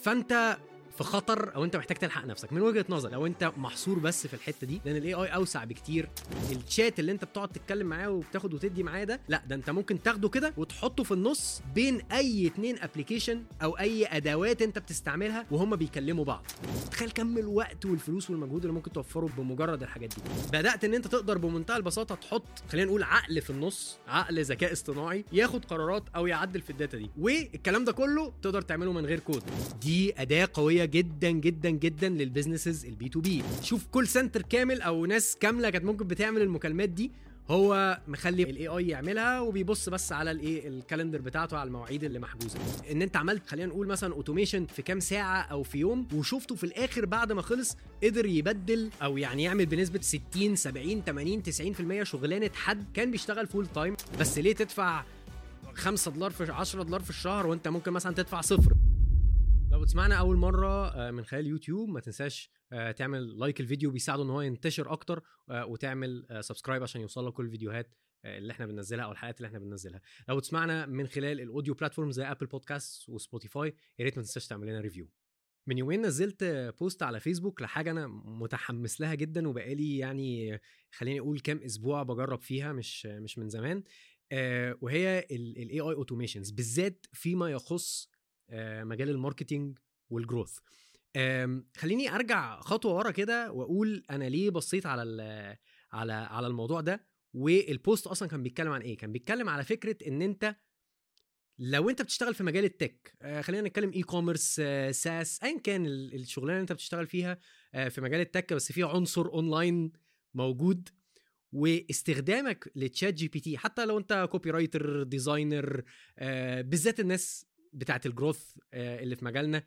فانت في خطر او انت محتاج تلحق نفسك من وجهه نظر لو انت محصور بس في الحته دي لان الاي اي اوسع بكتير الشات اللي انت بتقعد تتكلم معاه وبتاخد وتدي معاه ده لا ده انت ممكن تاخده كده وتحطه في النص بين اي اتنين ابلكيشن او اي ادوات انت بتستعملها وهم بيكلموا بعض تخيل كم الوقت والفلوس والمجهود اللي ممكن توفره بمجرد الحاجات دي بدات ان انت تقدر بمنتهى البساطه تحط خلينا نقول عقل في النص عقل ذكاء اصطناعي ياخد قرارات او يعدل في الداتا دي والكلام ده كله تقدر تعمله من غير كود دي اداه قويه جدا جدا جدا للبيزنسز البي تو بي شوف كول سنتر كامل او ناس كامله كانت ممكن بتعمل المكالمات دي هو مخلي الاي اي يعملها وبيبص بس على الايه الكالندر بتاعته على المواعيد اللي محجوزه ان انت عملت خلينا نقول مثلا اوتوميشن في كام ساعه او في يوم وشفته في الاخر بعد ما خلص قدر يبدل او يعني يعمل بنسبه 60 70 80 90% شغلانه حد كان بيشتغل فول تايم بس ليه تدفع 5 دولار في 10 دولار في الشهر وانت ممكن مثلا تدفع صفر لو بتسمعنا اول مره آه، من خلال يوتيوب ما تنساش آه، تعمل لايك الفيديو بيساعده ان هو ينتشر اكتر آه، وتعمل سبسكرايب عشان يوصل لك كل الفيديوهات آه، اللي احنا بننزلها او الحلقات اللي احنا بننزلها لو بتسمعنا من خلال الاوديو بلاتفورم زي ابل بودكاست وسبوتيفاي يا ريت ما تنساش تعمل لنا ريفيو من يومين نزلت بوست على فيسبوك لحاجه انا متحمس لها جدا وبقالي يعني خليني اقول كام اسبوع بجرب فيها مش مش من زمان آه، وهي الاي اي اوتوميشنز بالذات فيما يخص آه، مجال الماركتينج والجروث آم، خليني ارجع خطوه ورا كده واقول انا ليه بصيت على ال- على على الموضوع ده والبوست اصلا كان بيتكلم عن ايه كان بيتكلم على فكره ان انت لو انت بتشتغل في مجال التك آه، خلينا نتكلم اي كوميرس ساس ايا كان ال- الشغلانه اللي انت بتشتغل فيها آه، في مجال التك بس فيها عنصر اونلاين موجود واستخدامك لتشات جي بي تي حتى لو انت كوبي رايتر ديزاينر بالذات الناس بتاعت الجروث آه، اللي في مجالنا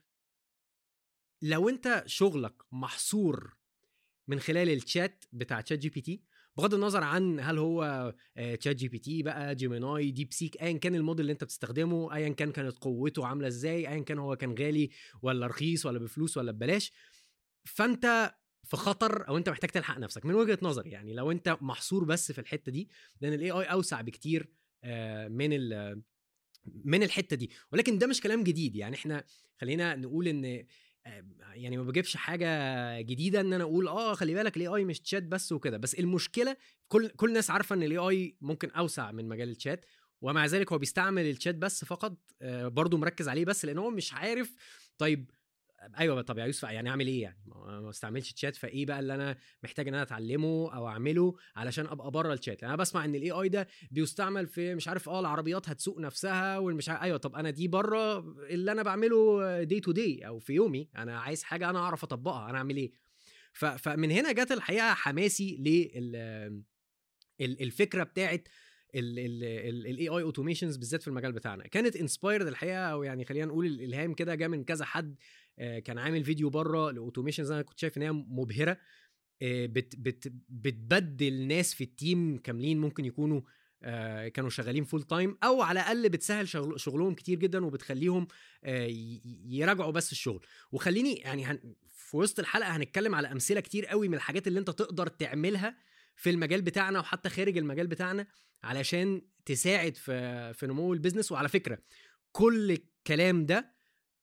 لو انت شغلك محصور من خلال الشات بتاع تشات جي بي تي بغض النظر عن هل هو آه، تشات جي بي تي بقى جيميناي ديب سيك ايا كان الموديل اللي انت بتستخدمه ايا كان كانت قوته عامله ازاي ايا كان هو كان غالي ولا رخيص ولا بفلوس ولا ببلاش فانت في خطر او انت محتاج تلحق نفسك من وجهه نظري يعني لو انت محصور بس في الحته دي لان الاي اي اوسع بكتير آه، من ال من الحته دي ولكن ده مش كلام جديد يعني احنا خلينا نقول ان آه، يعني ما بجيبش حاجه جديده ان انا اقول اه خلي بالك الاي اي مش تشات بس وكده بس المشكله كل كل الناس عارفه ان الاي اي ممكن اوسع من مجال الشات ومع ذلك هو بيستعمل الشات بس فقط آه، برضه مركز عليه بس لان هو مش عارف طيب ايوه طب يا يوسف يعني اعمل ايه يعني ما ما استعملش تشات فايه بقى اللي انا محتاج ان انا اتعلمه او اعمله علشان ابقى بره الشات يعني انا بسمع ان الاي اي ده بيستعمل في مش عارف اه العربيات هتسوق نفسها والمش عارف ايوه طب انا دي بره اللي انا بعمله دي تو دي او في يومي انا عايز حاجه انا اعرف اطبقها انا اعمل ايه ف- فمن هنا جت الحقيقه حماسي لل ال- الفكره بتاعت الاي اي اوتوميشنز بالذات في المجال بتاعنا كانت انسبايرد الحقيقه او يعني خلينا نقول الالهام كده جه من كذا حد آه، كان عامل فيديو بره لاوتوميشنز انا كنت شايف ان هي مبهره آه، بت بت بتبدل ناس في التيم كاملين ممكن يكونوا آه، كانوا شغالين فول تايم او على الاقل بتسهل شغل شغلهم كتير جدا وبتخليهم آه، ي- يراجعوا بس الشغل وخليني يعني هن في وسط الحلقه هنتكلم على امثله كتير قوي من الحاجات اللي انت تقدر تعملها في المجال بتاعنا وحتى خارج المجال بتاعنا علشان تساعد في في نمو البيزنس وعلى فكره كل الكلام ده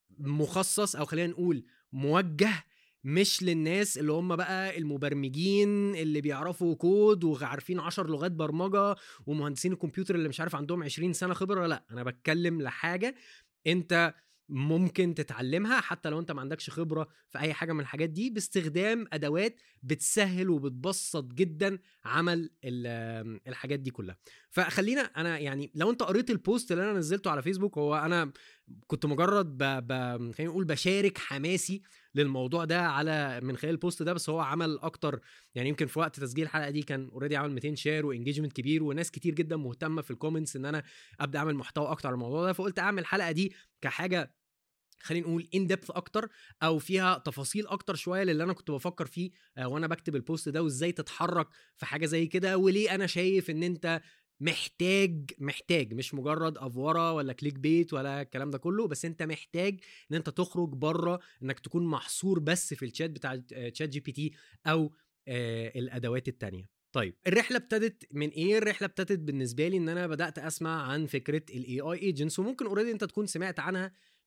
مخصص او خلينا نقول موجه مش للناس اللي هم بقى المبرمجين اللي بيعرفوا كود وعارفين عشر لغات برمجه ومهندسين الكمبيوتر اللي مش عارف عندهم 20 سنه خبره لا انا بتكلم لحاجه انت ممكن تتعلمها حتى لو انت ما عندكش خبره في اي حاجه من الحاجات دي باستخدام ادوات بتسهل وبتبسط جدا عمل ال- الحاجات دي كلها فخلينا انا يعني لو انت قريت البوست اللي انا نزلته على فيسبوك هو انا كنت مجرد ب... ب... خلينا نقول بشارك حماسي للموضوع ده على من خلال البوست ده بس هو عمل اكتر يعني يمكن في وقت تسجيل الحلقه دي كان اوريدي عمل 200 شير وانجيجمنت كبير وناس كتير جدا مهتمه في الكومنتس ان انا ابدا اعمل محتوى اكتر على الموضوع ده فقلت اعمل الحلقه دي كحاجه خلينا نقول ان ديبث اكتر او فيها تفاصيل اكتر شويه للي انا كنت بفكر فيه آه، وانا بكتب البوست ده وازاي تتحرك في حاجه زي كده وليه انا شايف ان انت محتاج محتاج مش مجرد افوره ولا كليك بيت ولا الكلام ده كله بس انت محتاج ان انت تخرج بره انك تكون محصور بس في الشات بتاع آه، تشات جي بي تي او آه، الادوات التانية طيب الرحله ابتدت من ايه الرحله ابتدت بالنسبه لي ان انا بدات اسمع عن فكره الاي اي ايجنتس وممكن اوريدي انت تكون سمعت عنها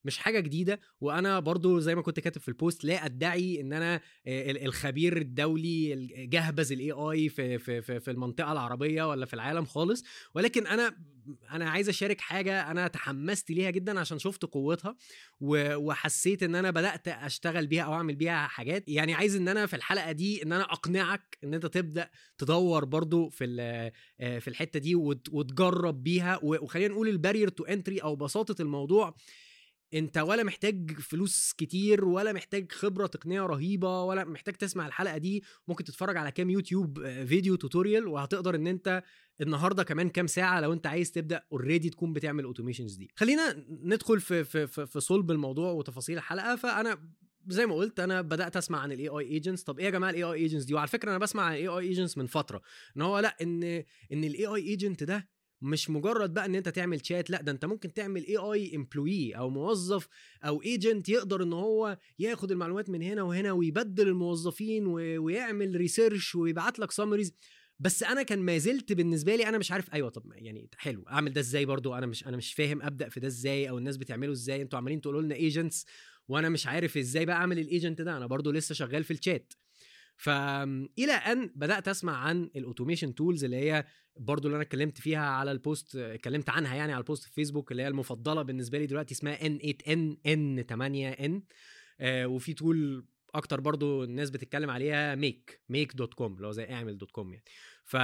مش حاجه جديده وانا برضو زي ما كنت كاتب في البوست لا ادعي ان انا آه، الخبير الدولي جهبذ الاي اي في في في في المنطقه العربيه ولا في العالم خالص ولكن انا انا عايز اشارك حاجه انا تحمست ليها جدا عشان شفت قوتها وحسيت ان انا بدات اشتغل بيها او اعمل بيها حاجات يعني عايز ان انا في الحلقه دي ان انا اقنعك ان انت تبدا تدور برضو في آه، في الحته دي وتجرب بيها وخلينا نقول البارير تو انتري او بساطه الموضوع انت ولا محتاج فلوس كتير ولا محتاج خبره تقنيه رهيبه ولا محتاج تسمع الحلقه دي ممكن تتفرج على كام يوتيوب آه، فيديو توتوريال وهتقدر ان انت النهارده كمان كام ساعه لو انت عايز تبدا اوريدي تكون بتعمل اوتوميشنز دي خلينا ندخل في في في, في صلب الموضوع وتفاصيل الحلقه فانا زي ما قلت انا بدات اسمع عن الاي اي ايجنتس طب ايه يا جماعه الاي اي ايجنتس دي وعلى فكره انا بسمع عن الاي اي ايجنتس من فتره ان هو لا ان ان الاي اي ايجنت ده مش مجرد بقى ان انت تعمل شات لا ده انت ممكن تعمل اي اي امبلوي او موظف او ايجنت يقدر ان هو ياخد المعلومات من هنا وهنا ويبدل الموظفين ويعمل ريسيرش ويبعت لك سامريز بس انا كان ما زلت بالنسبه لي انا مش عارف ايوه طب يعني حلو اعمل ده ازاي برضو انا مش انا مش فاهم ابدا في ده ازاي او الناس بتعمله ازاي انتوا عمالين تقولوا لنا ايجنتس وانا مش عارف ازاي بقى اعمل الايجنت ده انا برضو لسه شغال في الشات فالى ان بدات اسمع عن الاوتوميشن تولز اللي هي برضو اللي انا اتكلمت فيها على البوست اتكلمت عنها يعني على البوست في فيسبوك اللي هي المفضله بالنسبه لي دلوقتي اسمها N8N N8N آه وفي تول اكتر برضو الناس بتتكلم عليها ميك ميك دوت كوم اللي هو زي اعمل دوت كوم يعني ف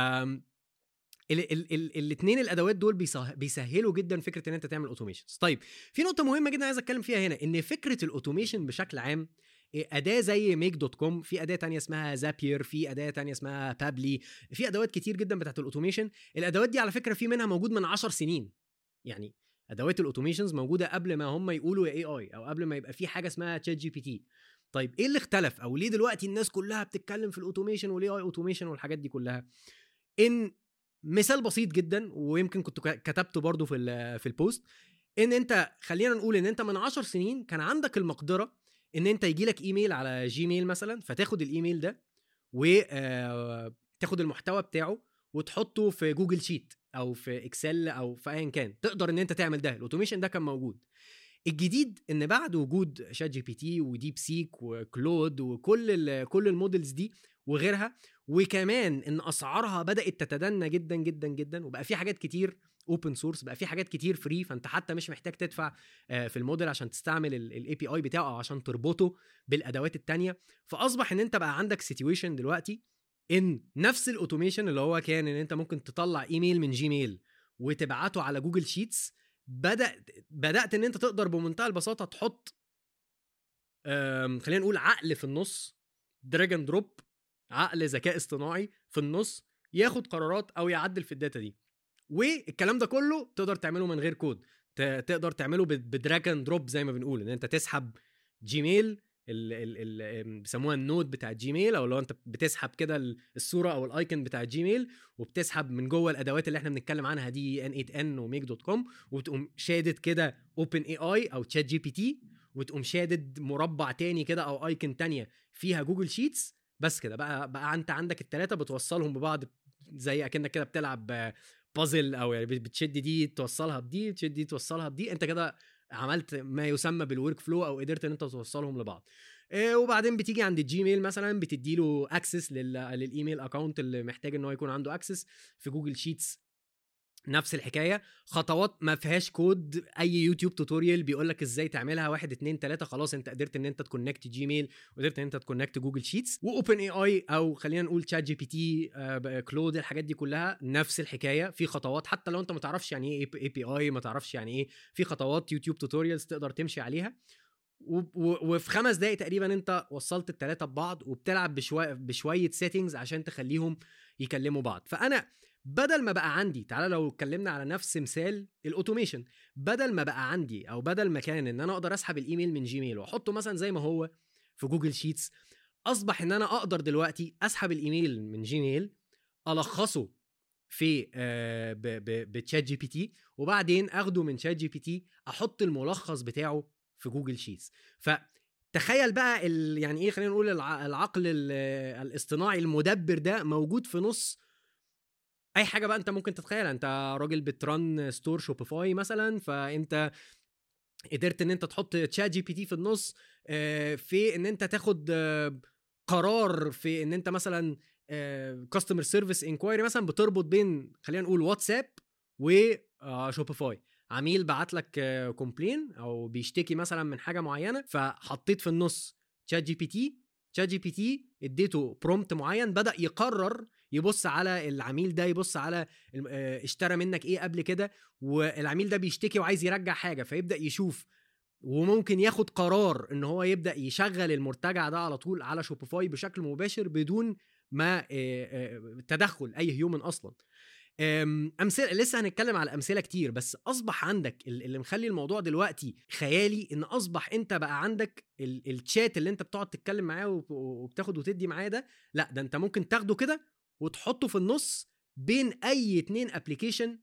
الاثنين الادوات دول بيسهلوا جدا فكره ان انت تعمل اوتوميشنز طيب في نقطه مهمه جدا عايز اتكلم فيها هنا ان فكره الاوتوميشن بشكل عام اداه زي ميك دوت كوم في اداه تانية اسمها زابير في اداه تانية اسمها بابلي في ادوات كتير جدا بتاعت الاوتوميشن الادوات دي على فكره في منها موجود من 10 سنين يعني ادوات الاوتوميشنز موجوده قبل ما هم يقولوا اي اي او قبل ما يبقى في حاجه اسمها تشات جي بي تي طيب ايه اللي اختلف او ليه دلوقتي الناس كلها بتتكلم في الاوتوميشن والاي اي اوتوميشن والحاجات دي كلها ان مثال بسيط جدا ويمكن كنت كتبته برضو في في البوست ان انت خلينا نقول ان انت من 10 سنين كان عندك المقدره ان انت يجي لك ايميل على جيميل مثلا فتاخد الايميل ده وتاخد آه، المحتوى بتاعه وتحطه في جوجل شيت او في اكسل او في ايا كان تقدر ان انت تعمل ده الاوتوميشن ده كان موجود الجديد ان بعد وجود شات جي بي تي وديب سيك وكلود وكل كل المودلز دي وغيرها وكمان ان اسعارها بدات تتدنى جدا جدا جدا وبقى في حاجات كتير اوبن سورس بقى في حاجات كتير فري فانت حتى مش محتاج تدفع آه، في الموديل عشان تستعمل الاي بي اي بتاعه او عشان تربطه بالادوات التانية فاصبح ان انت بقى عندك سيتويشن دلوقتي ان نفس الاوتوميشن اللي هو كان ان انت ممكن تطلع ايميل من جيميل وتبعته على جوجل شيتس بدا بدات ان انت تقدر بمنتهى البساطه تحط خلينا نقول عقل في النص دراج دروب عقل ذكاء اصطناعي في النص ياخد قرارات او يعدل في الداتا دي والكلام ده كله تقدر تعمله من غير كود تقدر تعمله بدراج اند دروب زي ما بنقول ان انت تسحب جيميل بيسموها النود بتاع جيميل او لو انت بتسحب كده الصوره او الايكون بتاع جيميل وبتسحب من جوه الادوات اللي احنا بنتكلم عنها دي ان 8 ان وميك دوت كوم وتقوم شادد كده اوبن اي اي او تشات جي بي تي وتقوم شادد مربع تاني كده او ايكون تانية فيها جوجل شيتس بس كده بقى بقى انت عندك الثلاثه بتوصلهم ببعض زي اكنك كده بتلعب بازل او يعني بتشد دي توصلها بدي تشد دي توصلها بدي انت كده عملت ما يسمى بالورك فلو او قدرت ان انت توصلهم لبعض آه، وبعدين بتيجي عند الجيميل مثلا بتدي له اكسس للايميل اكونت اللي محتاج ان هو يكون عنده اكسس في جوجل شيتس نفس الحكايه خطوات ما فيهاش كود اي يوتيوب توتوريال بيقول لك ازاي تعملها واحد اتنين تلاته خلاص انت قدرت ان انت تكونكت جيميل وقدرت ان انت تكونكت جوجل شيتس واوبن اي اي او خلينا نقول تشات جي بي تي كلود الحاجات دي كلها نفس الحكايه في خطوات حتى لو انت ما تعرفش يعني ايه اي بي اي ما تعرفش يعني ايه في خطوات يوتيوب توتوريالز تقدر تمشي عليها وفي خمس دقايق تقريبا انت وصلت الثلاثه ببعض وبتلعب بشويه بشويه سيتنجز عشان تخليهم يكلموا بعض فانا بدل ما بقى عندي تعالى لو اتكلمنا على نفس مثال الاوتوميشن بدل ما بقى عندي او بدل ما كان ان انا اقدر اسحب الايميل من جيميل واحطه مثلا زي ما هو في جوجل شيتس اصبح ان انا اقدر دلوقتي اسحب الايميل من جيميل الخصه في آه بتشات جي بي تي وبعدين اخده من شات جي بي تي احط الملخص بتاعه في جوجل شيتس ف تخيل بقى يعني ايه خلينا نقول العقل الاصطناعي المدبر ده موجود في نص اي حاجه بقى انت ممكن تتخيلها انت راجل بترن ستور شوبيفاي مثلا فانت قدرت ان انت تحط تشات جي بي تي في النص آه، في ان انت تاخد آه، قرار في ان انت مثلا كاستمر سيرفيس انكوايري مثلا بتربط بين خلينا نقول واتساب وشوبيفاي عميل بعت لك كومبلين او بيشتكي مثلا من حاجه معينه فحطيت في النص تشات جي بي تي تشات جي بي تي اديته برومت معين بدا يقرر يبص على العميل ده يبص على الم- آه، اشترى منك ايه قبل كده والعميل ده بيشتكي وعايز يرجع حاجه فيبدا يشوف وممكن ياخد قرار ان هو يبدا يشغل المرتجع ده على طول على شوبيفاي بشكل مباشر بدون ما آه، آه، تدخل اي هيومن اصلا أم، امثله لسه هنتكلم على امثله كتير بس اصبح عندك ال- اللي مخلي الموضوع دلوقتي خيالي ان اصبح انت بقى عندك ال- الشات اللي انت بتقعد تتكلم معاه وب- وبتاخد وتدي معاه ده لا ده انت ممكن تاخده كده وتحطه في النص بين اي اتنين ابلكيشن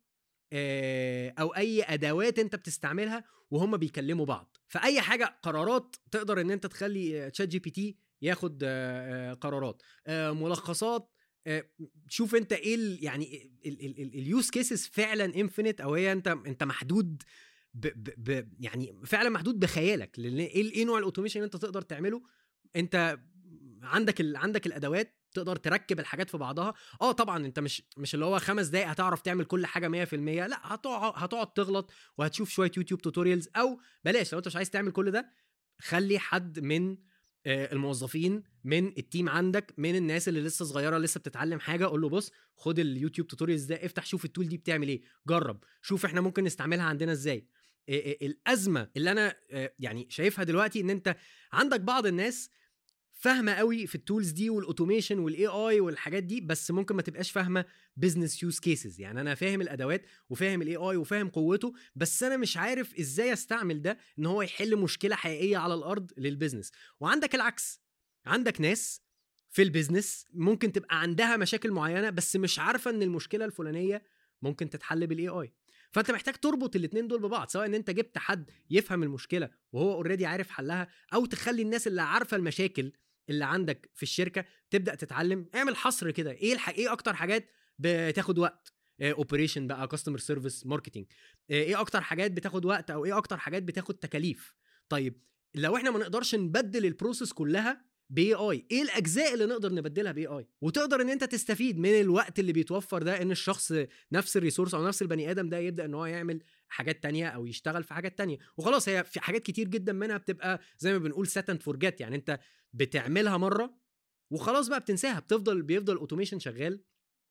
او اي ادوات انت بتستعملها وهم بيكلموا بعض فاي حاجه قرارات تقدر ان انت تخلي تشات جي بي تي ياخد آه، آه، قرارات آه، ملخصات آه، شوف انت ايه ال يعني اليوز كيسز فعلا انفينيت او هي انت انت محدود ب ب ب يعني فعلا محدود بخيالك لان ايه ايه نوع الاوتوميشن اللي انت تقدر تعمله انت عندك ال... عندك الادوات تقدر تركب الحاجات في بعضها اه طبعا انت مش مش اللي هو خمس دقايق هتعرف تعمل كل حاجه 100% لا هتقعد هتقعد تغلط وهتشوف شويه يوتيوب توتوريالز او بلاش لو انت مش عايز تعمل كل ده خلي حد من آه، الموظفين من التيم عندك من الناس اللي لسه صغيره لسه بتتعلم حاجه قول له بص خد اليوتيوب توتوريالز ده افتح شوف التول دي بتعمل ايه جرب شوف احنا ممكن نستعملها عندنا ازاي آه، آه، الازمه اللي انا آه، يعني شايفها دلوقتي ان انت عندك بعض الناس فاهمه قوي في التولز دي والاوتوميشن والاي اي والحاجات دي بس ممكن ما تبقاش فاهمه بزنس يوز كيسز يعني انا فاهم الادوات وفاهم الاي اي وفاهم قوته بس انا مش عارف ازاي استعمل ده ان هو يحل مشكله حقيقيه على الارض للبزنس وعندك العكس عندك ناس في البيزنس ممكن تبقى عندها مشاكل معينه بس مش عارفه ان المشكله الفلانيه ممكن تتحل بالاي اي فانت محتاج تربط الاثنين دول ببعض سواء ان انت جبت حد يفهم المشكله وهو اوريدي عارف حلها او تخلي الناس اللي عارفه المشاكل اللي عندك في الشركه تبدا تتعلم اعمل حصر كده ايه الح... ايه اكتر حاجات بتاخد وقت اوبريشن بقى كاستمر سيرفيس ماركتنج ايه اكتر حاجات بتاخد وقت او ايه اكتر حاجات بتاخد تكاليف طيب لو احنا ما نقدرش نبدل البروسيس كلها باي اي ايه الاجزاء اللي نقدر نبدلها باي اي وتقدر ان انت تستفيد من الوقت اللي بيتوفر ده ان الشخص نفس الريسورس او نفس البني ادم ده يبدا ان هو يعمل حاجات تانية او يشتغل في حاجات تانية وخلاص هي في حاجات كتير جدا منها بتبقى زي ما بنقول سات اند فورجيت يعني انت بتعملها مره وخلاص بقى بتنساها بتفضل بيفضل اوتوميشن شغال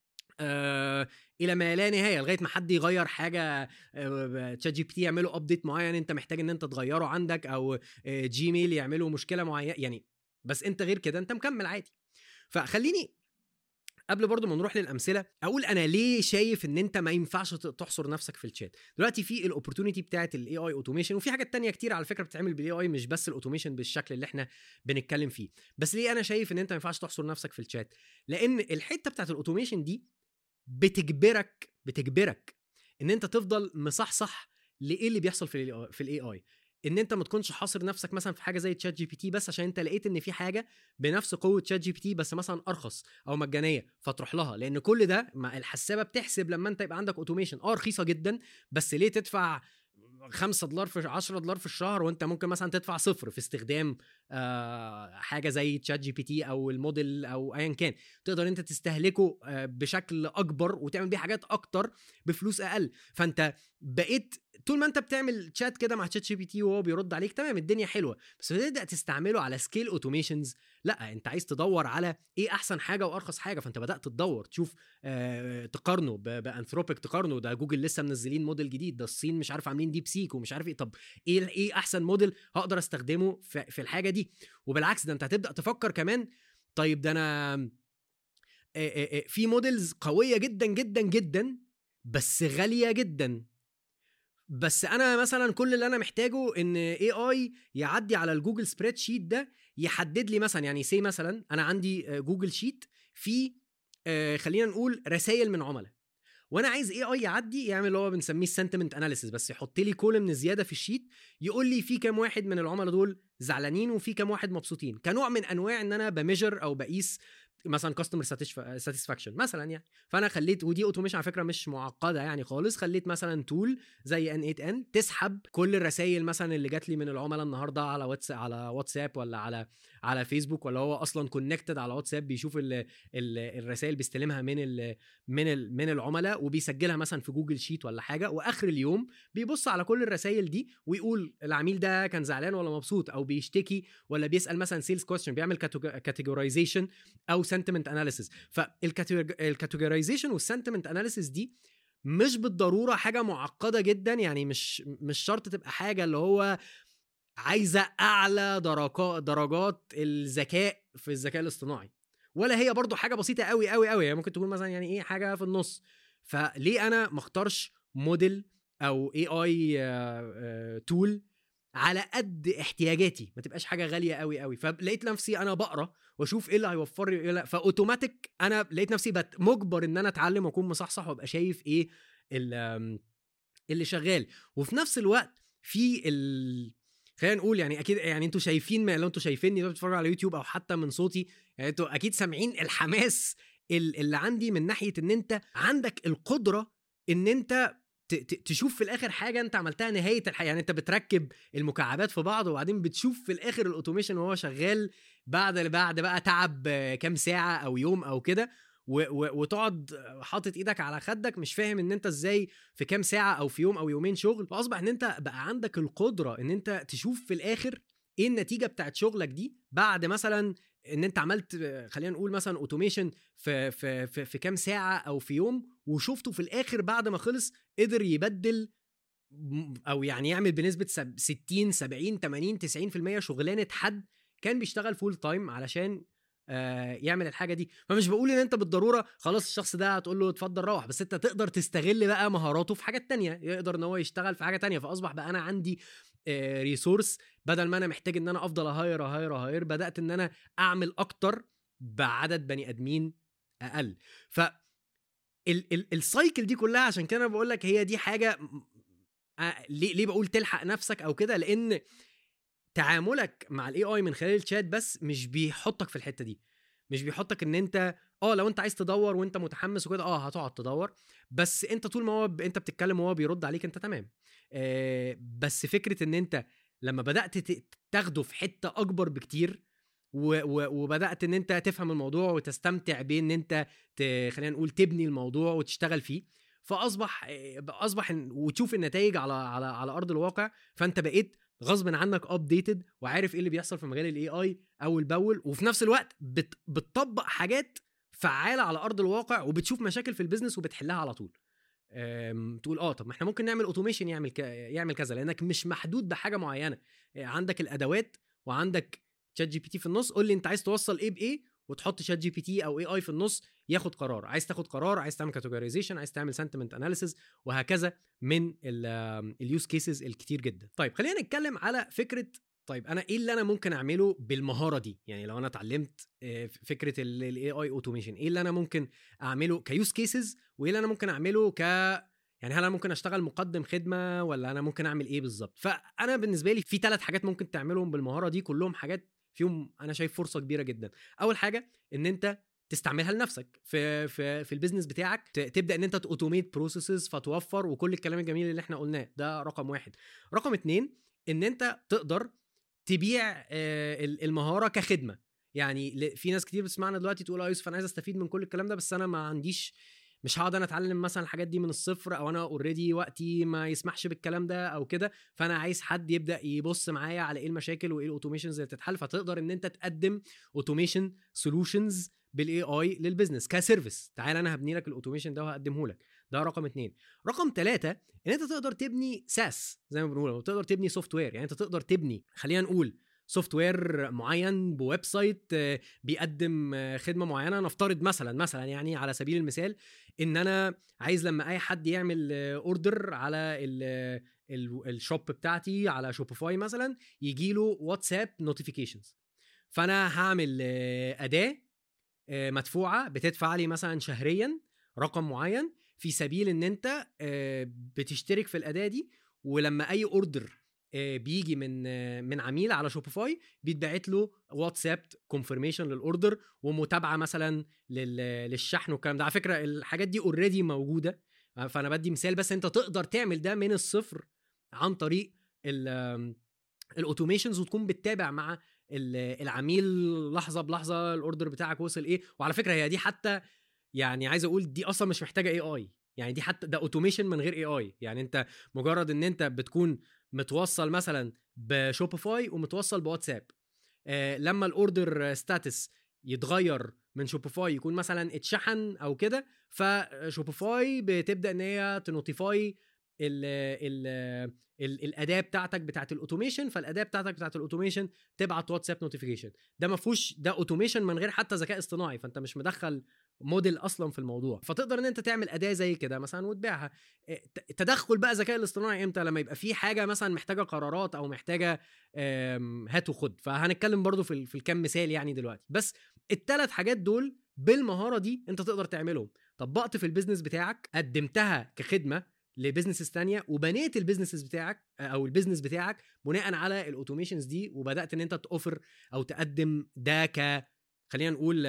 آه الى ما لا نهايه لغايه ما حد يغير حاجه تشات جي بي تي يعملوا ابديت معين انت محتاج ان انت تغيره عندك او آه جيميل يعملوا مشكله معينه يعني بس انت غير كده انت مكمل عادي فخليني قبل برضو ما نروح للامثله اقول انا ليه شايف ان انت ما ينفعش تحصر نفسك في الشات دلوقتي في الاوبورتونيتي بتاعه الاي اي اوتوميشن وفي حاجات تانية كتير على فكره بتتعمل بالاي اي مش بس الاوتوميشن بالشكل اللي احنا بنتكلم فيه بس ليه انا شايف ان انت ما ينفعش تحصر نفسك في الشات لان الحته بتاعه الاوتوميشن دي بتجبرك بتجبرك ان انت تفضل مصحصح لايه اللي بيحصل في ال في الاي اي ان انت ما تكونش حاصر نفسك مثلا في حاجه زي تشات جي بي تي بس عشان انت لقيت ان في حاجه بنفس قوه تشات جي بي تي بس مثلا ارخص او مجانيه فتروح لها لان كل ده مع الحسابه بتحسب لما انت يبقى عندك اوتوميشن اه رخيصه جدا بس ليه تدفع 5 دولار في 10 دولار في الشهر وانت ممكن مثلا تدفع صفر في استخدام آه حاجه زي تشات جي بي تي او الموديل او ايا كان تقدر انت تستهلكه آه بشكل اكبر وتعمل بيه حاجات اكتر بفلوس اقل فانت بقيت طول ما انت بتعمل تشات كده مع تشات جي بي تي وهو بيرد عليك تمام الدنيا حلوه بس بتبدا تستعمله على سكيل اوتوميشنز لا انت عايز تدور على ايه احسن حاجه وارخص حاجه فانت بدات تدور تشوف آه تقارنه بانثروبيك تقارنه ده جوجل لسه منزلين موديل جديد ده الصين مش عارف عاملين ديب سيك ومش عارف ايه طب ايه ايه احسن موديل هقدر استخدمه في, في الحاجه دي وبالعكس ده انت هتبدا تفكر كمان طيب ده انا آه آه في موديلز قويه جدا جدا جدا بس غاليه جدا بس انا مثلا كل اللي انا محتاجه ان اي اي يعدي على الجوجل سبريد شيت ده يحدد لي مثلا يعني سي مثلا انا عندي جوجل شيت في خلينا نقول رسائل من عملاء وانا عايز اي اي يعدي يعمل اللي هو بنسميه سنتمنت اناليسيس بس يحط لي كولم زياده في الشيت يقول لي في كام واحد من العملاء دول زعلانين وفي كام واحد مبسوطين كنوع من انواع ان انا بميجر او بقيس مثلا كاستمر ساتسفاكشن مثلا يعني فانا خليت ودي اوتوميشن على فكره مش معقده يعني خالص خليت مثلا تول زي ان 8 ان تسحب كل الرسائل مثلا اللي جات لي من العملاء النهارده على واتس على واتساب ولا على على فيسبوك ولا هو اصلا كونكتد على واتساب بيشوف ال ال الرسائل بيستلمها من ال من ال من العملاء وبيسجلها مثلا في جوجل شيت ولا حاجه واخر اليوم بيبص على كل الرسائل دي ويقول العميل ده كان زعلان ولا مبسوط او بيشتكي ولا بيسال مثلا سيلز كويستشن بيعمل كاتيجورايزيشن او سنتمنت اناليسيس فالكاتيجورايزيشن والسنتمنت اناليسيس دي مش بالضروره حاجه معقده جدا يعني مش مش شرط تبقى حاجه اللي هو عايزه اعلى درجات درجات الذكاء في الذكاء الاصطناعي ولا هي برضو حاجه بسيطه قوي قوي قوي يعني ممكن تكون مثلا يعني ايه حاجه في النص فليه انا ما اختارش موديل او اي اي تول على قد احتياجاتي ما تبقاش حاجه غاليه قوي قوي فلقيت نفسي انا بقرا واشوف ايه اللي هيوفر لي ايه لا فاوتوماتيك انا لقيت نفسي بت مجبر ان انا اتعلم واكون مصحصح وابقى شايف ايه اللي شغال وفي نفس الوقت في ال... خلينا نقول يعني اكيد يعني انتوا شايفين لو انتوا شايفيني بتتفرجوا على يوتيوب او حتى من صوتي يعني انتوا اكيد سامعين الحماس اللي عندي من ناحيه ان انت عندك القدره ان انت تشوف في الاخر حاجه انت عملتها نهايه الحياه يعني انت بتركب المكعبات في بعض وبعدين بتشوف في الاخر الاوتوميشن وهو شغال بعد بعد بقى تعب كام ساعه او يوم او كده وتقعد حاطط ايدك على خدك مش فاهم ان انت ازاي في كام ساعه او في يوم او يومين شغل فاصبح ان انت بقى عندك القدره ان انت تشوف في الاخر ايه النتيجه بتاعت شغلك دي بعد مثلا ان انت عملت خلينا نقول مثلا اوتوميشن في في في, في كام ساعه او في يوم وشفته في الاخر بعد ما خلص قدر يبدل او يعني يعمل بنسبه 60 70 80 90% شغلانه حد كان بيشتغل فول تايم علشان آه يعمل الحاجه دي فمش بقول ان انت بالضروره خلاص الشخص ده هتقول له اتفضل روح بس انت تقدر تستغل بقى مهاراته في حاجات تانية يقدر ان هو يشتغل في حاجه تانية فاصبح بقى انا عندي آه ريسورس بدل ما انا محتاج ان انا افضل اهاير اهاير اهاير بدات ان انا اعمل اكتر بعدد بني ادمين اقل ف السايكل دي كلها عشان كده انا بقول لك هي دي حاجه آه ليه ليه بقول تلحق نفسك او كده لان تعاملك مع الاي اي من خلال الشات بس مش بيحطك في الحته دي مش بيحطك ان انت اه لو انت عايز تدور وانت متحمس وكده اه هتقعد تدور بس انت طول ما هو ب... انت بتتكلم وهو بيرد عليك انت تمام آه بس فكره ان انت لما بدات تاخده في حته اكبر بكتير و... و... وبدات ان انت تفهم الموضوع وتستمتع بان انت ت... خلينا نقول تبني الموضوع وتشتغل فيه فاصبح اصبح وتشوف النتائج على على على ارض الواقع فانت بقيت غصب عنك ابديتد وعارف ايه اللي بيحصل في مجال الاي اي اول باول وفي نفس الوقت بت... بتطبق حاجات فعاله على ارض الواقع وبتشوف مشاكل في البيزنس وبتحلها على طول تقول اه طب ما احنا ممكن نعمل اوتوميشن يعمل ك... يعمل كذا لانك مش محدود بحاجه معينه عندك الادوات وعندك تشات جي بي تي في النص قول لي انت عايز توصل ايه بايه وتحط شات جي بي تي او اي اي في النص ياخد قرار عايز تاخد قرار عايز تعمل كاتيجورايزيشن عايز تعمل سنتمنت اناليسيز وهكذا من اليوز كيسز الكتير جدا طيب خلينا نتكلم على فكره طيب انا ايه اللي انا ممكن اعمله بالمهاره دي يعني لو انا اتعلمت فكره الاي اي اوتوميشن ايه اللي انا ممكن اعمله كيوز كيسز وايه اللي انا ممكن اعمله ك يعني هل انا ممكن اشتغل مقدم خدمه ولا انا ممكن اعمل ايه بالظبط فانا بالنسبه لي في ثلاث حاجات ممكن تعملهم بالمهاره دي كلهم حاجات فيهم انا شايف فرصه كبيره جدا اول حاجه ان انت تستعملها لنفسك في في في البيزنس بتاعك تبدا ان انت توتوميت بروسيسز فتوفر وكل الكلام الجميل اللي احنا قلناه ده رقم واحد رقم اتنين ان انت تقدر تبيع المهاره كخدمه يعني في ناس كتير بتسمعنا دلوقتي تقول اه يوسف انا عايز استفيد من كل الكلام ده بس انا ما عنديش مش هقعد انا اتعلم مثلا الحاجات دي من الصفر او انا اوريدي وقتي ما يسمحش بالكلام ده او كده فانا عايز حد يبدا يبص معايا على ايه المشاكل وايه الاوتوميشنز اللي بتتحل فتقدر ان انت تقدم اوتوميشن سولوشنز بالاي اي للبزنس كسيرفيس تعال انا هبني لك الاوتوميشن ده وهقدمه لك ده رقم اتنين رقم ثلاثة ان انت تقدر تبني ساس زي ما بنقول تقدر تبني سوفت وير يعني انت تقدر تبني خلينا نقول سوفت وير معين بويب سايت بيقدم خدمه معينه نفترض مثلا مثلا يعني على سبيل المثال ان انا عايز لما اي حد يعمل اوردر على الشوب بتاعتي على شوبيفاي مثلا يجي له واتساب نوتيفيكيشنز فانا هعمل اداه مدفوعه بتدفع لي مثلا شهريا رقم معين في سبيل ان انت بتشترك في الاداه دي ولما اي اوردر آه، بيجي من آه، من عميل على شوبيفاي بيتبعت له واتساب كونفirmation للاوردر ومتابعه مثلا لل- للشحن والكلام ده على فكره الحاجات دي اوريدي موجوده آه، فانا بدي مثال بس انت تقدر تعمل ده من الصفر عن طريق الاوتوميشنز وتكون بتتابع مع ال- العميل لحظه بلحظه الاوردر بتاعك وصل ايه وعلى فكره هي دي حتى يعني عايز اقول دي اصلا مش محتاجه اي اي يعني دي حتى ده اوتوميشن من غير اي اي يعني انت مجرد ان انت بتكون متوصل مثلا بشوبيفاي ومتوصل بواتساب آه لما الاوردر ستاتس يتغير من شوبيفاي يكون مثلا اتشحن او كده فشوبيفاي بتبدا ان هي تنوتيفاي ال ال ال الاداه بتاعتك بتاعت الاوتوميشن فالاداه بتاعتك بتاعت الاوتوميشن تبعت واتساب نوتيفيكيشن ده ما فيهوش ده اوتوميشن من غير حتى ذكاء اصطناعي فانت مش مدخل موديل اصلا في الموضوع فتقدر ان انت تعمل اداه زي كده مثلا وتبيعها إيه، ت- تدخل بقى الذكاء الاصطناعي امتى لما يبقى في حاجه مثلا محتاجه قرارات او محتاجه آم، هات وخد فهنتكلم برضو في ال- في الكام مثال يعني دلوقتي بس الثلاث حاجات دول بالمهاره دي انت تقدر تعملهم طبقت في البيزنس بتاعك قدمتها كخدمه لبزنسز تانية وبنيت البيزنسز بتاعك او البيزنس بتاعك بناء على الاوتوميشنز دي وبدات ان انت توفر او تقدم ده ك خلينا نقول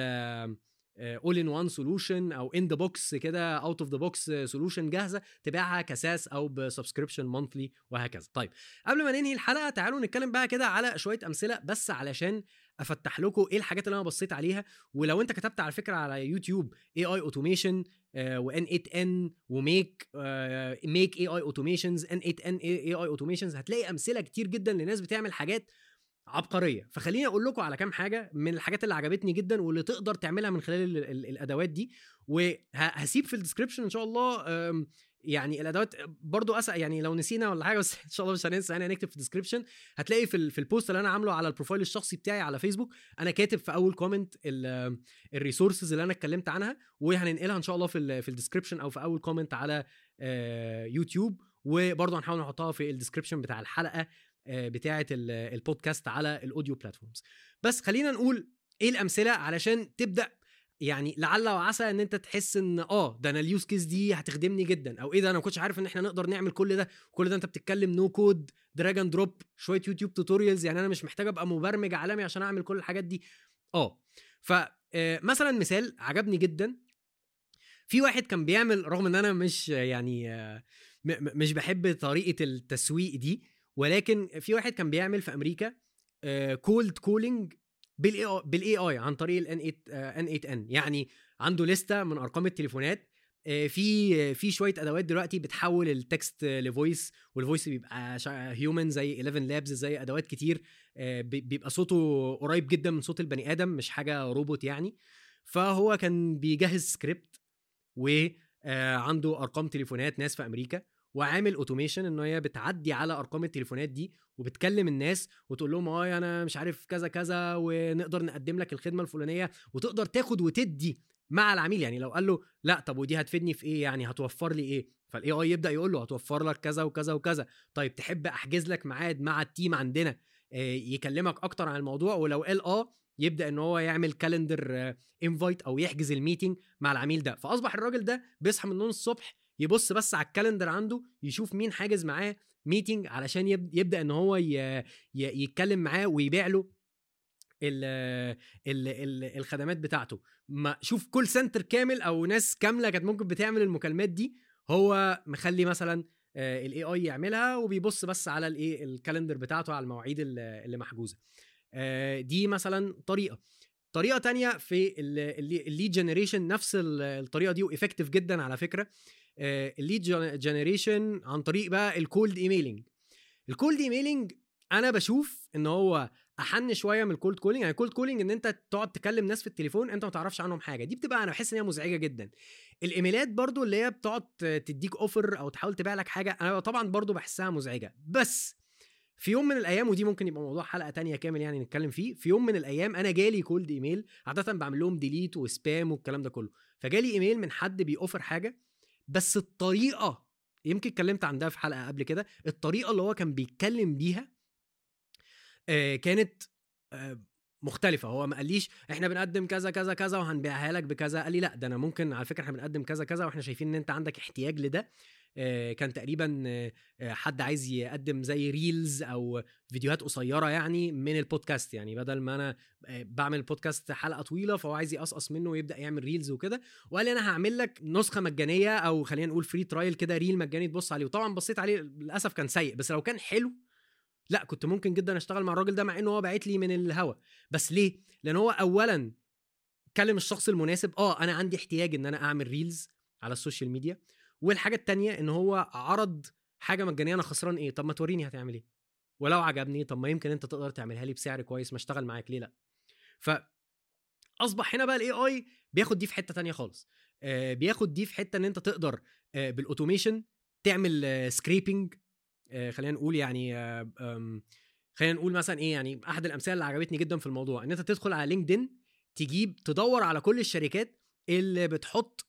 اول ان وان سولوشن او ان ذا بوكس كده اوت اوف ذا بوكس سولوشن جاهزه تبيعها كساس او بسبسكريبشن مونثلي وهكذا طيب قبل ما ننهي الحلقه تعالوا نتكلم بقى كده على شويه امثله بس علشان افتح لكم ايه الحاجات اللي انا بصيت عليها ولو انت كتبت على فكره على يوتيوب اي اي اوتوميشن وان 8 ان وميك ميك اي اي اوتوميشنز ان 8 ان اي اي اوتوميشنز هتلاقي امثله كتير جدا لناس بتعمل حاجات عبقريه فخليني اقول لكم على كام حاجه من الحاجات اللي عجبتني جدا واللي تقدر تعملها من خلال ال ال الادوات دي وهسيب في الديسكربشن ان شاء الله أم، يعني الادوات برضو اسال يعني لو نسينا ولا حاجه بس ان شاء الله مش هننسى يعني هنكتب في الديسكربشن هتلاقي في ال- في البوست اللي انا عامله على البروفايل الشخصي بتاعي على فيسبوك انا كاتب في اول كومنت الريسورسز اللي انا اتكلمت عنها وهننقلها ان شاء الله في ال في الديسكربشن او في اول كومنت على آه، يوتيوب وبرضه هنحاول نحطها في الديسكربشن بتاع الحلقه آه، بتاعه ال- البودكاست على الاوديو بلاتفورمز بس خلينا نقول ايه الامثله علشان تبدا يعني لعل وعسى ان انت تحس ان اه ده انا اليوز كيس دي هتخدمني جدا او ايه ده انا ما كنتش عارف ان احنا نقدر نعمل كل ده كل ده انت بتتكلم نو كود دراج اند دروب شويه يوتيوب توتوريالز يعني انا مش محتاج ابقى مبرمج عالمي عشان اعمل كل الحاجات دي اه ف آه، مثلا مثال عجبني جدا في واحد كان بيعمل رغم ان انا مش يعني آه، م- م- مش بحب طريقه التسويق دي ولكن في واحد كان بيعمل في امريكا كولد كولينج بالاي بالاي اي عن طريق الان 8 ان 8 ان يعني عنده لسته من ارقام التليفونات آه، في في شويه ادوات دلوقتي بتحول التكست لفويس والفويس بيبقى هيومن زي 11 لابز زي ادوات كتير آه، بي- بيبقى صوته قريب جدا من صوت البني ادم مش حاجه روبوت يعني فهو كان بيجهز سكريبت وعنده ارقام تليفونات ناس في امريكا وعامل اوتوميشن ان هي بتعدي على ارقام التليفونات دي وبتكلم الناس وتقول لهم اه انا مش عارف كذا كذا ونقدر نقدم لك الخدمه الفلانيه وتقدر تاخد وتدي مع العميل يعني لو قال له لا طب ودي هتفيدني في ايه يعني هتوفر لي ايه فالاي اي يبدا يقول له هتوفر لك كذا وكذا وكذا طيب تحب احجز لك ميعاد مع التيم عندنا آه، يكلمك اكتر عن الموضوع ولو قال اه يبدا ان هو يعمل كالندر انفايت او يحجز الميتنج مع العميل ده فاصبح الراجل ده بيصحى من النوم الصبح يبص بس على الكالندر عنده يشوف مين حاجز معاه ميتنج علشان يب- يبدا ان هو ي- ي- يتكلم معاه ويبيع له ال ال ال الخدمات بتاعته ما شوف كول سنتر كامل او ناس كامله كانت ممكن بتعمل المكالمات دي هو مخلي مثلا الاي اي يعملها وبيبص بس على الايه الكالندر بتاعته على المواعيد ال- اللي محجوزه آه، دي مثلا طريقه طريقه تانية في الليد جنريشن نفس ال- الطريقه دي وافكتيف جدا على فكره الليد جنريشن عن طريق بقى الكولد ايميلينج الكولد ايميلينج انا بشوف ان هو احن شويه من الكولد كولينج يعني الكولد كولينج ان انت تقعد تكلم ناس في التليفون انت ما تعرفش عنهم حاجه دي بتبقى انا بحس ان هي مزعجه جدا الايميلات برضو اللي هي بتقعد تديك اوفر او تحاول تبيع لك حاجه انا طبعا برضو بحسها مزعجه بس في يوم من الايام ودي ممكن يبقى موضوع حلقه تانية كامل يعني نتكلم فيه في يوم من الايام انا جالي كولد ايميل عاده بعمل لهم ديليت وسبام والكلام ده كله فجالي ايميل من حد بيوفر حاجه بس الطريقه يمكن اتكلمت عن ده في حلقه قبل كده الطريقه اللي هو كان بيتكلم بيها آه، كانت آه، مختلفة هو ما قاليش احنا بنقدم كذا كذا كذا وهنبيعها لك بكذا قال لي لا ده انا ممكن على فكرة احنا بنقدم كذا كذا واحنا شايفين ان انت عندك احتياج لده آه، كان تقريبا آه، آه، حد عايز يقدم زي ريلز او فيديوهات قصيره يعني من البودكاست يعني بدل ما انا آه، بعمل بودكاست حلقه طويله فهو عايز يقصقص منه ويبدا يعمل ريلز وكده وقال لي انا هعمل لك نسخه مجانيه او خلينا نقول فري ترايل كده ريل مجاني تبص عليه وطبعا بصيت عليه للاسف كان سيء بس لو كان حلو لا كنت ممكن جدا اشتغل مع الراجل ده مع انه هو باعت لي من الهوا بس ليه لان هو اولا كلم الشخص المناسب اه انا عندي احتياج ان انا اعمل ريلز على السوشيال ميديا والحاجه التانية ان هو عرض حاجه مجانيه انا خسران ايه طب ما توريني هتعمل ايه ولو عجبني طب ما يمكن انت تقدر تعملها لي بسعر كويس ما اشتغل معاك ليه لا ف اصبح هنا بقى الاي اي بياخد دي في حته تانية خالص آه بياخد دي في حته ان انت تقدر آه بالاوتوميشن تعمل آه سكريبنج آه خلينا نقول يعني آه آم، خلينا نقول مثلا ايه يعني احد الامثله اللي عجبتني جدا في الموضوع ان انت تدخل على لينكدين تجيب تدور على كل الشركات اللي بتحط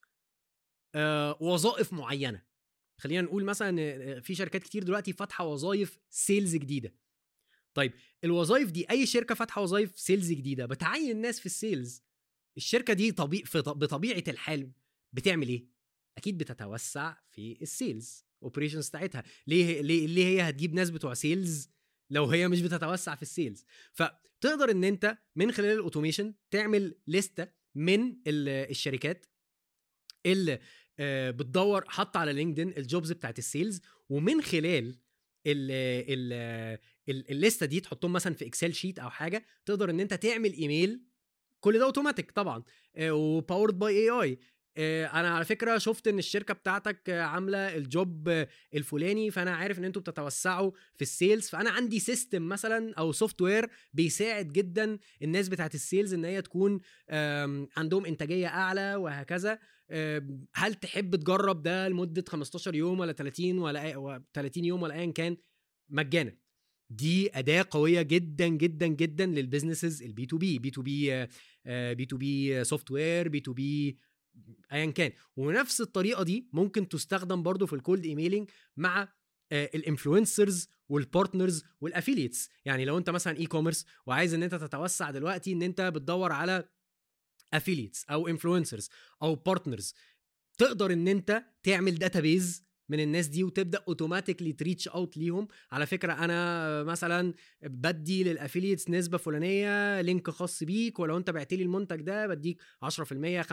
آه وظائف معينه خلينا نقول مثلا آه، في شركات كتير دلوقتي فاتحه وظائف سيلز جديده طيب الوظائف دي اي شركه فاتحه وظائف سيلز جديده بتعين ناس في السيلز الشركه دي طبيعي في بطبيعه الحال بتعمل ايه اكيد بتتوسع في السيلز اوبريشنز بتاعتها ليه ليه ليه هي هتجيب ناس بتوع سيلز لو هي مش بتتوسع في السيلز فتقدر ان انت من خلال الاوتوميشن تعمل لستة من ال- الشركات اللي آه، بتدور حط على لينكدين الجوبز بتاعت السيلز ومن خلال ال ال ال- الليسته دي تحطهم مثلا في اكسل شيت او حاجه تقدر ان انت تعمل ايميل كل ده اوتوماتيك طبعا وباورد باي اي اي انا على فكره شفت ان الشركه بتاعتك آه، عامله الجوب آه، الفلاني فانا عارف ان انتوا بتتوسعوا في السيلز فانا عندي سيستم مثلا او سوفت وير بيساعد جدا الناس بتاعت السيلز ان هي تكون آم، عندهم انتاجيه اعلى وهكذا آم، هل تحب تجرب ده لمده 15 يوم ولا 30 ولا أي- و 30 يوم ولا ايا كان مجانا دي اداه قويه جدا جدا جدا للبيزنسز البي تو بي بي تو بي بي تو بي سوفت وير بي تو بي ايا كان ونفس الطريقه دي ممكن تستخدم برضو في الكولد ايميلينج مع الانفلونسرز والبارتنرز والافيليتس يعني لو انت مثلا اي كوميرس وعايز ان انت تتوسع دلوقتي ان انت بتدور على افيليتس او انفلونسرز او بارتنرز تقدر ان انت تعمل داتابيز من الناس دي وتبدا اوتوماتيكلي تريتش اوت ليهم على فكره انا مثلا بدي للافيليتس نسبه فلانيه لينك خاص بيك ولو انت بعت لي المنتج ده بديك 10% 5%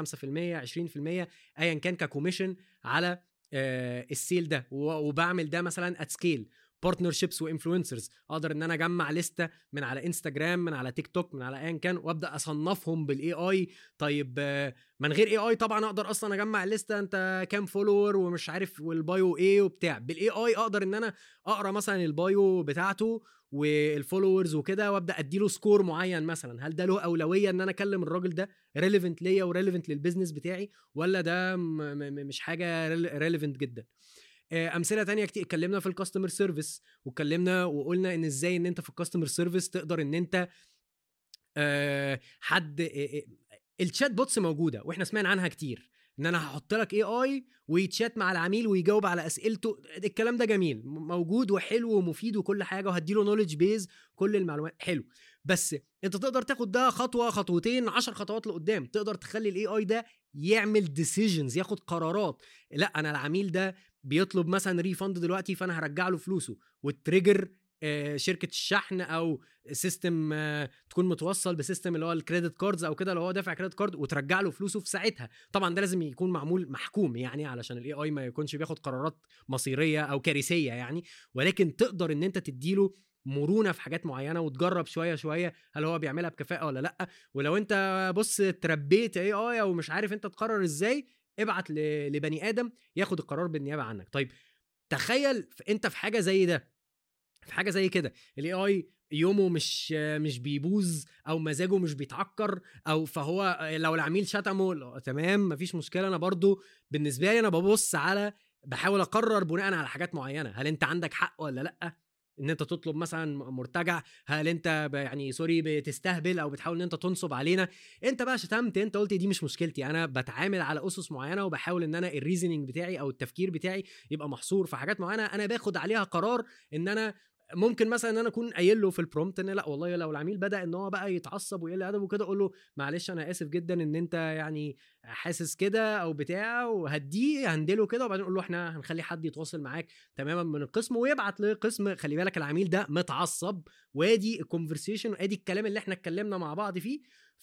20% ايا كان ككوميشن على آه، السيل ده و- وبعمل ده مثلا ات سكيل بارتنرشيبس وانفلونسرز اقدر ان انا اجمع لسته من على انستجرام من على تيك توك من على ايا كان وابدا اصنفهم بالاي اي طيب آه، من غير اي اي طبعا اقدر اصلا اجمع الليسته انت كام فولور ومش عارف والبايو ايه وبتاع بالاي اي اقدر ان انا اقرا مثلا البايو بتاعته والفولورز وكده وابدا اديله سكور معين مثلا هل ده له اولويه ان انا اكلم الراجل ده ريليفنت ليا وريليفنت للبيزنس بتاعي ولا ده م- م- مش حاجه ريليفنت جدا آه، امثله تانية كتير اتكلمنا في الكاستمر سيرفيس واتكلمنا وقلنا ان ازاي ان انت في الكاستمر سيرفيس تقدر ان انت آه، حد آه، آه، الشات بوتس موجوده واحنا سمعنا عنها كتير ان انا هحط لك اي اي ويتشات مع العميل ويجاوب على اسئلته الكلام ده جميل م- موجود وحلو ومفيد وكل حاجه وهديله نولج بيز كل المعلومات حلو بس انت تقدر تاخد ده خطوه خطوتين عشر خطوات لقدام تقدر تخلي الاي اي ده يعمل ديسيجنز ياخد قرارات لا انا العميل ده بيطلب مثلا ريفند دلوقتي فانا هرجع له فلوسه والتريجر آه، شركه الشحن او سيستم آه، تكون متوصل بسيستم اللي هو الكريدت كاردز او كده لو هو دافع كريدت كارد وترجع له فلوسه في ساعتها طبعا ده لازم يكون معمول محكوم يعني علشان الاي اي ما يكونش بياخد قرارات مصيريه او كارثيه يعني ولكن تقدر ان انت تديله مرونه في حاجات معينه وتجرب شويه شويه هل هو بيعملها بكفاءه ولا لا ولو انت بص تربيت اي اي او مش عارف انت تقرر ازاي ابعت ل- لبني ادم ياخد القرار بالنيابه عنك طيب تخيل في- انت في حاجه زي ده في حاجه زي كده الاي اي يومه مش مش بيبوظ او مزاجه مش بيتعكر او فهو لو العميل شتمه لا، تمام مفيش مشكله انا برضو بالنسبه لي انا ببص على بحاول اقرر بناء على حاجات معينه هل انت عندك حق ولا لا ان انت تطلب مثلا مرتجع هل انت ب- يعني سوري بتستهبل او بتحاول ان انت تنصب علينا انت بقى شتمت انت قلت دي مش مشكلتي انا بتعامل على اسس معينه وبحاول ان انا الريزنينج بتاعي او التفكير بتاعي يبقى محصور في حاجات معينه انا باخد عليها قرار ان انا ممكن مثلا ان انا اكون قايل له في البرومت ان لا والله لو العميل بدا ان هو بقى يتعصب ويقل ادبه وكده اقول له معلش انا اسف جدا ان انت يعني حاسس كده او بتاع وهديه هندله كده وبعدين اقول له احنا هنخلي حد يتواصل معاك تماما من القسم ويبعت لقسم خلي بالك العميل ده متعصب وادي الكونفرسيشن وادي الكلام اللي احنا اتكلمنا مع بعض فيه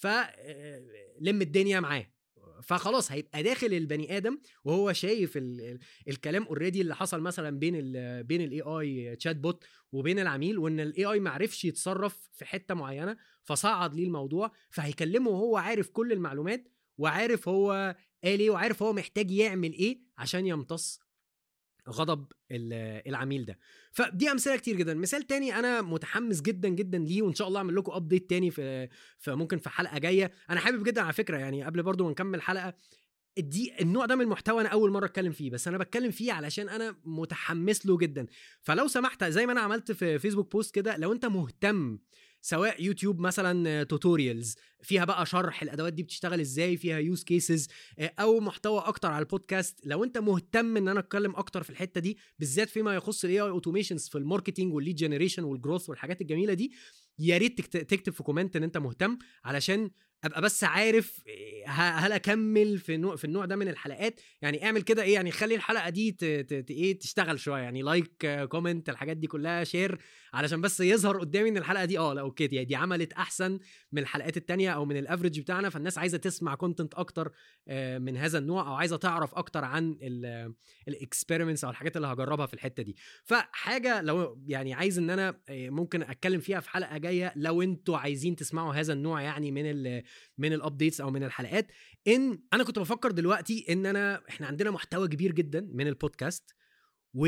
فلم الدنيا معاه فخلاص هيبقى داخل البني ادم وهو شايف ال ال الكلام اوريدي اللي حصل مثلا بين ال بين الاي اي تشات بوت وبين العميل وان الاي اي ما عرفش يتصرف في حته معينه فصعد ليه الموضوع فهيكلمه وهو عارف كل المعلومات وعارف هو قال ايه وعارف هو محتاج يعمل ايه عشان يمتص غضب العميل ده فدي امثله كتير جدا مثال تاني انا متحمس جدا جدا ليه وان شاء الله اعمل لكم ابديت تاني في فممكن في حلقه جايه انا حابب جدا على فكره يعني قبل برضو ما نكمل الحلقه دي النوع ده من المحتوى انا اول مره اتكلم فيه بس انا بتكلم فيه علشان انا متحمس له جدا فلو سمحت زي ما انا عملت في فيسبوك بوست كده لو انت مهتم سواء يوتيوب مثلا توتوريالز فيها بقى شرح الادوات دي بتشتغل ازاي فيها يوز كيسز او محتوى اكتر على البودكاست لو انت مهتم ان انا اتكلم اكتر في الحته دي بالذات فيما يخص الاي اي اوتوميشنز في الماركتنج والليد جنريشن والجروث والحاجات الجميله دي يا ريت تكتب في كومنت ان انت مهتم علشان ابقى بس عارف هل اكمل في نوع في النوع ده من الحلقات يعني اعمل كده ايه يعني خلي الحلقه دي ت... ت... ايه تشتغل شويه يعني لايك كومنت الحاجات دي كلها شير علشان بس يظهر قدامي ان الحلقه دي اه لا اوكي دي, دي عملت احسن من الحلقات التانية او من الافريج بتاعنا فالناس عايزه تسمع كونتنت اكتر من هذا النوع او عايزه تعرف اكتر عن الاكسبيرمنتس او الحاجات اللي هجربها في الحته دي فحاجه لو يعني عايز ان انا ممكن اتكلم فيها في حلقه جايه لو انتوا عايزين تسمعوا هذا النوع يعني من ال من الابديتس او من الحلقات ان انا كنت بفكر دلوقتي ان انا احنا عندنا محتوى كبير جدا من البودكاست و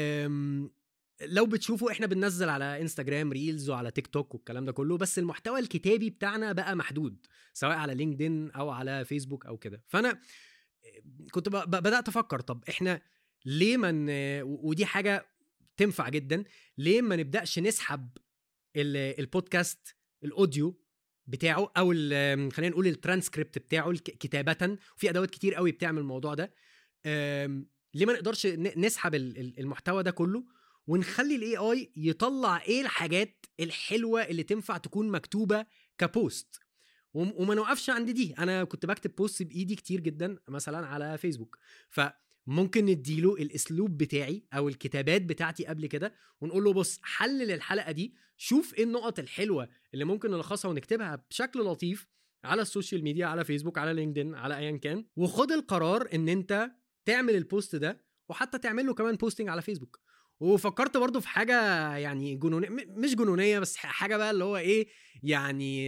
لو بتشوفوا احنا بننزل على انستجرام ريلز وعلى تيك توك والكلام ده كله بس المحتوى الكتابي بتاعنا بقى محدود سواء على لينكدين او على فيسبوك او كده فانا كنت بدات افكر طب احنا ليه من ودي حاجه تنفع جدا ليه ما نبداش نسحب البودكاست الاوديو بتاعه او خلينا نقول الترانسكريبت بتاعه كتابه وفي ادوات كتير قوي بتعمل الموضوع ده ليه ما نقدرش نسحب المحتوى ده كله ونخلي الاي اي يطلع ايه الحاجات الحلوه اللي تنفع تكون مكتوبه كبوست وما نوقفش عند دي انا كنت بكتب بوست بايدي كتير جدا مثلا على فيسبوك ف ممكن نديله الاسلوب بتاعي او الكتابات بتاعتي قبل كده ونقول له بص حلل الحلقه دي شوف ايه النقط الحلوه اللي ممكن نلخصها ونكتبها بشكل لطيف على السوشيال ميديا على فيسبوك على لينكدين على ايا كان وخد القرار ان انت تعمل البوست ده وحتى تعمل له كمان بوستنج على فيسبوك وفكرت برضو في حاجه يعني جنونيه مش جنونيه بس حاجه بقى اللي هو ايه يعني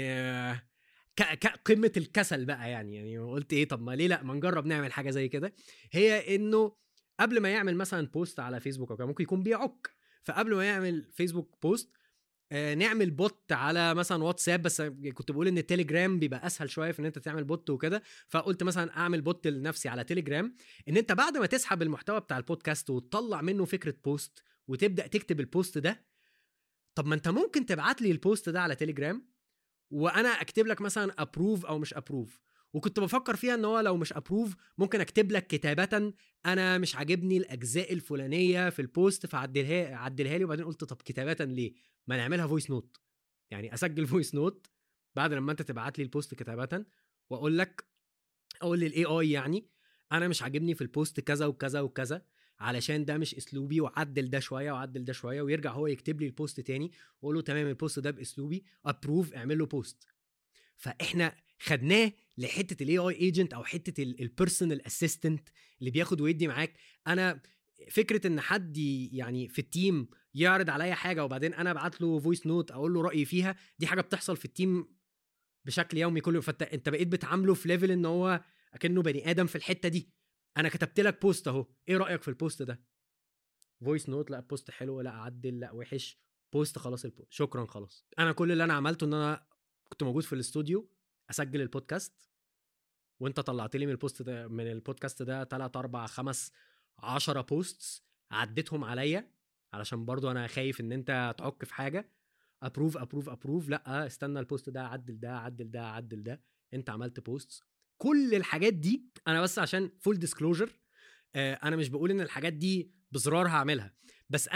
قمه الكسل بقى يعني يعني قلت ايه طب ما ليه لا ما نجرب نعمل حاجه زي كده هي انه قبل ما يعمل مثلا بوست على فيسبوك او ممكن يكون بيعك فقبل ما يعمل فيسبوك بوست آه نعمل بوت على مثلا واتساب بس كنت بقول ان التليجرام بيبقى اسهل شويه في ان انت تعمل بوت وكده فقلت مثلا اعمل بوت لنفسي على تليجرام ان انت بعد ما تسحب المحتوى بتاع البودكاست وتطلع منه فكره بوست وتبدا تكتب البوست ده طب ما انت ممكن تبعت لي البوست ده على تليجرام وانا اكتب لك مثلا ابروف او مش ابروف وكنت بفكر فيها ان هو لو مش ابروف ممكن اكتب لك كتابه انا مش عاجبني الاجزاء الفلانيه في البوست فعدلها عدلها لي وبعدين قلت طب كتابه ليه ما نعملها فويس نوت يعني اسجل فويس نوت بعد لما انت تبعت لي البوست كتابه واقول لك اقول للاي اي يعني انا مش عاجبني في البوست كذا وكذا وكذا علشان ده مش اسلوبي وعدل ده شويه وعدل ده شويه ويرجع هو يكتب لي البوست تاني واقول له تمام البوست ده باسلوبي ابروف اعمل له بوست فاحنا خدناه لحته الاي اي ايجنت او حته البيرسونال اسيستنت اللي بياخد ويدي معاك انا فكره ان حد يعني في التيم يعرض عليا حاجه وبعدين انا ابعت له فويس نوت اقول له رايي فيها دي حاجه بتحصل في التيم بشكل يومي كل يوم فانت انت بقيت بتعامله في ليفل ان هو اكنه بني ادم في الحته دي انا كتبت لك بوست اهو ايه رايك في البوست ده فويس نوت لا بوست حلو لا عدل لا وحش بوست خلاص البوست شكرا خلاص انا كل اللي انا عملته ان انا كنت موجود في الاستوديو اسجل البودكاست وانت طلعت لي من البوست ده من البودكاست ده 3 4 5 10 بوستس عديتهم عليا علشان برضو انا خايف ان انت تعك في حاجه ابروف ابروف ابروف لا استنى البوست ده عدل ده عدل ده عدل ده انت عملت بوست كل الحاجات دي انا بس عشان فول ديسكلوجر انا مش بقول ان الحاجات دي بزرار هعملها بس انا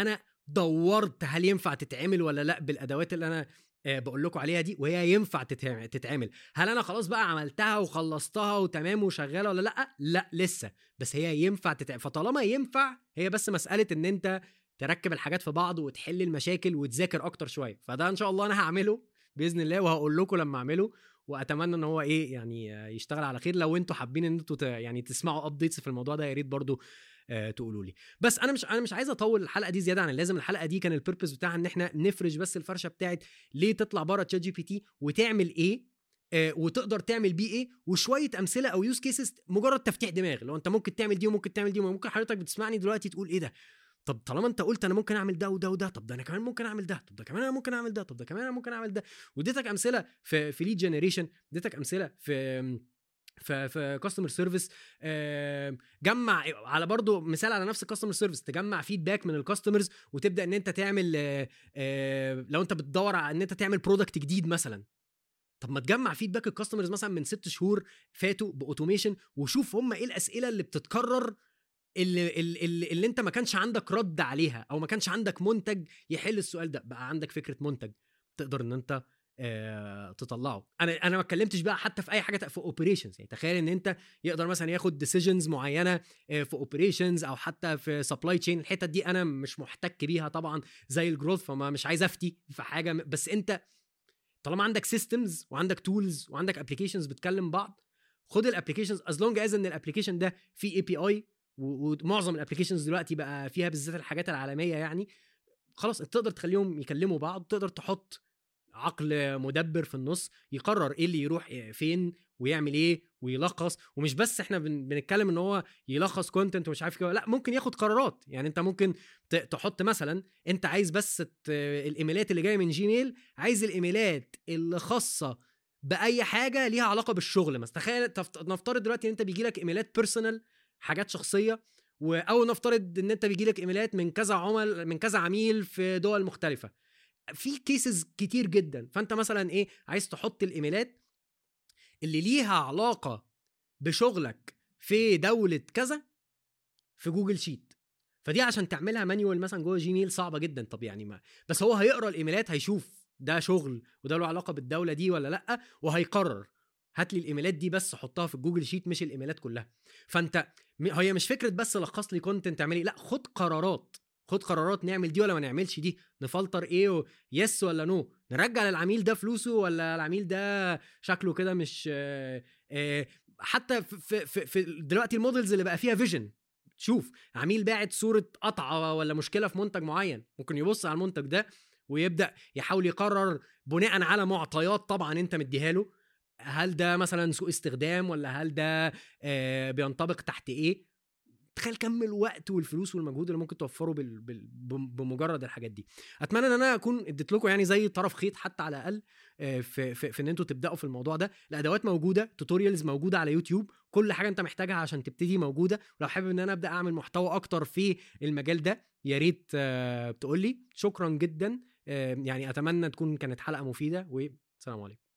دورت هل ينفع تتعمل ولا لا بالادوات اللي انا آه، بقول لكم عليها دي وهي ينفع تتعمل تتعمل هل انا خلاص بقى عملتها وخلصتها وتمام وشغاله ولا لا لا لسه بس هي ينفع تتعمل فطالما ينفع هي بس مساله ان انت تركب الحاجات في بعض وتحل المشاكل وتذاكر اكتر شويه فده ان شاء الله انا هعمله باذن الله وهقول لكم لما اعمله واتمنى ان هو ايه يعني يشتغل على خير لو انتوا حابين ان انتوا يعني تسمعوا ابديتس في الموضوع ده يا ريت برضو آه تقولوا لي بس انا مش انا مش عايز اطول الحلقه دي زياده عن اللازم الحلقه دي كان البيربز بتاعها ان احنا نفرش بس الفرشه بتاعت ليه تطلع بره تشات جي بي تي وتعمل ايه آه وتقدر تعمل بيه ايه وشويه امثله او يوز كيسز مجرد تفتيح دماغ لو انت ممكن تعمل دي وممكن تعمل دي وممكن حضرتك بتسمعني دلوقتي تقول ايه ده طب طالما انت قلت انا ممكن اعمل ده وده وده طب ده انا كمان ممكن اعمل ده طب ده كمان انا ممكن اعمل ده طب ده كمان انا ممكن اعمل ده واديتك امثله في في ليد جنريشن اديتك امثله في في في كاستمر سيرفيس جمع على برضو مثال على نفس الكاستمر سيرفيس تجمع فيدباك من الكاستمرز وتبدا ان انت تعمل آه، آه، لو انت بتدور على ان انت تعمل برودكت جديد مثلا طب ما تجمع فيدباك الكاستمرز مثلا من ست شهور فاتوا باوتوميشن وشوف هم ايه الاسئله اللي بتتكرر اللي, اللي, اللي انت ما كانش عندك رد عليها او ما كانش عندك منتج يحل السؤال ده بقى عندك فكره منتج تقدر ان انت آه تطلعه انا انا ما اتكلمتش بقى حتى في اي حاجه في اوبريشنز يعني تخيل ان انت يقدر مثلا ياخد ديسيجنز معينه آه في اوبريشنز او حتى في سبلاي تشين الحتت دي انا مش محتك بيها طبعا زي الجروث فما مش عايز افتي في حاجه بس انت طالما عندك سيستمز وعندك تولز وعندك ابلكيشنز بتكلم بعض خد الابلكيشنز از لونج از ان الابلكيشن ده فيه اي بي اي ومعظم الابلكيشنز دلوقتي بقى فيها بالذات الحاجات العالميه يعني خلاص انت تقدر تخليهم يكلموا بعض تقدر تحط عقل مدبر في النص يقرر ايه اللي يروح فين ويعمل ايه ويلخص ومش بس احنا بنتكلم ان هو يلخص كونتنت ومش عارف كده لا ممكن ياخد قرارات يعني انت ممكن تحط مثلا انت عايز بس الايميلات اللي جايه من جيميل عايز الايميلات اللي خاصه باي حاجه ليها علاقه بالشغل مثلا تخيل نفترض دلوقتي ان انت بيجي لك ايميلات بيرسونال حاجات شخصيه او نفترض ان انت بيجي لك ايميلات من كذا عمل من كذا عميل في دول مختلفه في كيسز كتير جدا فانت مثلا ايه عايز تحط الايميلات اللي ليها علاقه بشغلك في دوله كذا في جوجل شيت فدي عشان تعملها مانيوال مثلا جوه جيميل صعبه جدا طب يعني ما بس هو هيقرا الايميلات هيشوف ده شغل وده له علاقه بالدوله دي ولا لا وهيقرر هات لي الايميلات دي بس حطها في الجوجل شيت مش الايميلات كلها فانت هي مش فكره بس لخص لي كونتنت اعملي لا خد قرارات خد قرارات نعمل دي ولا ما نعملش دي نفلتر ايه يس ولا نو نرجع للعميل ده فلوسه ولا العميل ده شكله كده مش آه، آه، حتى في, في, في دلوقتي المودلز اللي بقى فيها فيجن شوف عميل باعت صوره قطعه ولا مشكله في منتج معين ممكن يبص على المنتج ده ويبدا يحاول يقرر بناء على معطيات طبعا انت مديها له هل ده مثلا سوء استخدام ولا هل ده آه بينطبق تحت ايه تخيل كم الوقت والفلوس والمجهود اللي ممكن توفره بال... بال... بمجرد الحاجات دي اتمنى ان انا اكون اديت لكم يعني زي طرف خيط حتى على الاقل آه، في, في, في ان انتوا تبداوا في الموضوع ده الادوات موجوده توتوريالز موجوده على يوتيوب كل حاجه انت محتاجها عشان تبتدي موجوده ولو حابب ان انا ابدا اعمل محتوى اكتر في المجال ده يا ريت آه، تقول لي شكرا جدا آه، يعني اتمنى تكون كانت حلقه مفيده والسلام عليكم